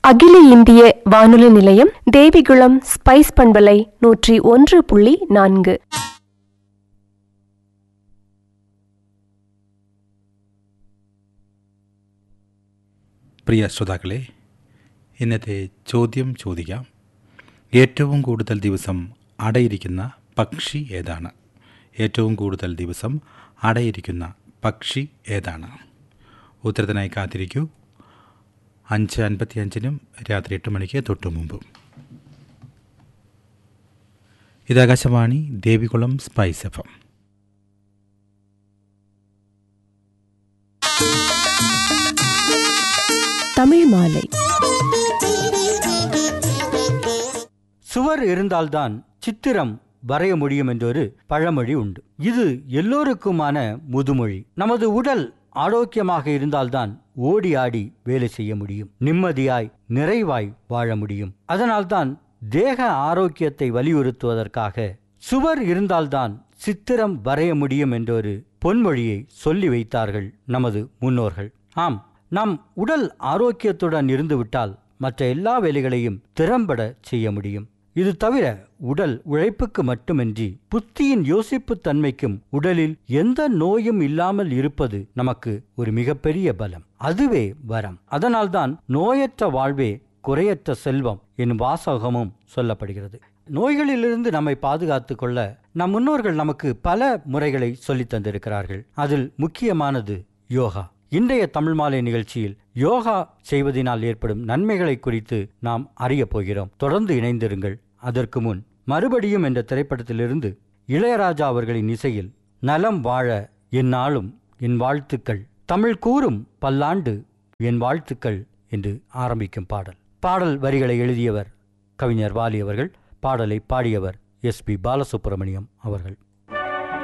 அகில இந்திய வானொலி நிலையம் தேவிகுளம் ஸ்பைஸ் பண்பலை நூற்றி ஒன்று புள்ளி நான்கு പ്രിയ ശ്രോതാക്കളെ ഇന്നത്തെ ചോദ്യം ചോദിക്കാം ഏറ്റവും കൂടുതൽ ദിവസം അടയിരിക്കുന്ന പക്ഷി ഏതാണ് ഏറ്റവും കൂടുതൽ ദിവസം അടയിരിക്കുന്ന പക്ഷി ഏതാണ് ഉത്തരത്തിനായി കാത്തിരിക്കൂ അഞ്ച് അൻപത്തി അഞ്ചിനും രാത്രി എട്ട് മണിക്ക് തൊട്ടു മുമ്പും ഇത് Akashvani Devikulam spice F M Tamil மாலை சுவர் இருந்தால்தான் சித்திரம் வரைய முடியும் என்றொரு பழமொழி உண்டு இது எல்லோருக்குமான முதுமொழி நமது உடல் ஆரோக்கியமாக இருந்தால்தான் ஓடி ஆடி வேலை செய்ய முடியும் நிம்மதியாய் நிறைவாய் வாழ முடியும் அதனால்தான் தேக ஆரோக்கியத்தை வலியுறுத்துவதற்காக சுவர் இருந்தால்தான் சித்திரம் வரைய முடியும் என்றொரு பொன்மொழியை சொல்லி வைத்தார்கள் நமது முன்னோர்கள் ஆம் நம் உடல் ஆரோக்கியத்துடன் இருந்துவிட்டால் மற்ற எல்லா வேலைகளையும் திறம்பட செய்ய முடியும் இது தவிர உடல் உழைப்புக்கு மட்டுமின்றி புத்தியின் யோசிப்புத் தன்மைக்கும் உடலில் எந்த நோயும் இல்லாமல் இருப்பது நமக்கு ஒரு மிகப்பெரிய பலம் அதுவே வரம் அதனால்தான் நோயற்ற வாழ்வே குறையற்ற செல்வம் என்னும் வாசகமும் சொல்லப்படுகிறது நோய்களிலிருந்து நம்மை பாதுகாத்துக் கொள்ள நம் முன்னோர்கள் நமக்கு பல முறைகளை சொல்லித் தந்திருக்கிறார்கள் அதில் முக்கியமானது யோகா இன்றைய தமிழ் மாலை நிகழ்ச்சியில் யோகா செய்வதனால் ஏற்படும் நன்மைகளை குறித்து நாம் அறியப் போகிறோம் தொடர்ந்து இணைந்திருங்கள் அதற்கு முன் மறுபடியும் என்ற திரைப்படத்திலிருந்து இளையராஜா அவர்களின் இசையில் நலம் வாழ எந்நாளும் என் வாழ்த்துக்கள் தமிழ் கூறும் பல்லாண்டு என் வாழ்த்துக்கள் என்று ஆரம்பிக்கும் பாடல் பாடல் வரிகளை எழுதியவர் கவிஞர் வாலி அவர்கள் பாடலை பாடியவர் எஸ் பி பாலசுப்ரமணியம் அவர்கள்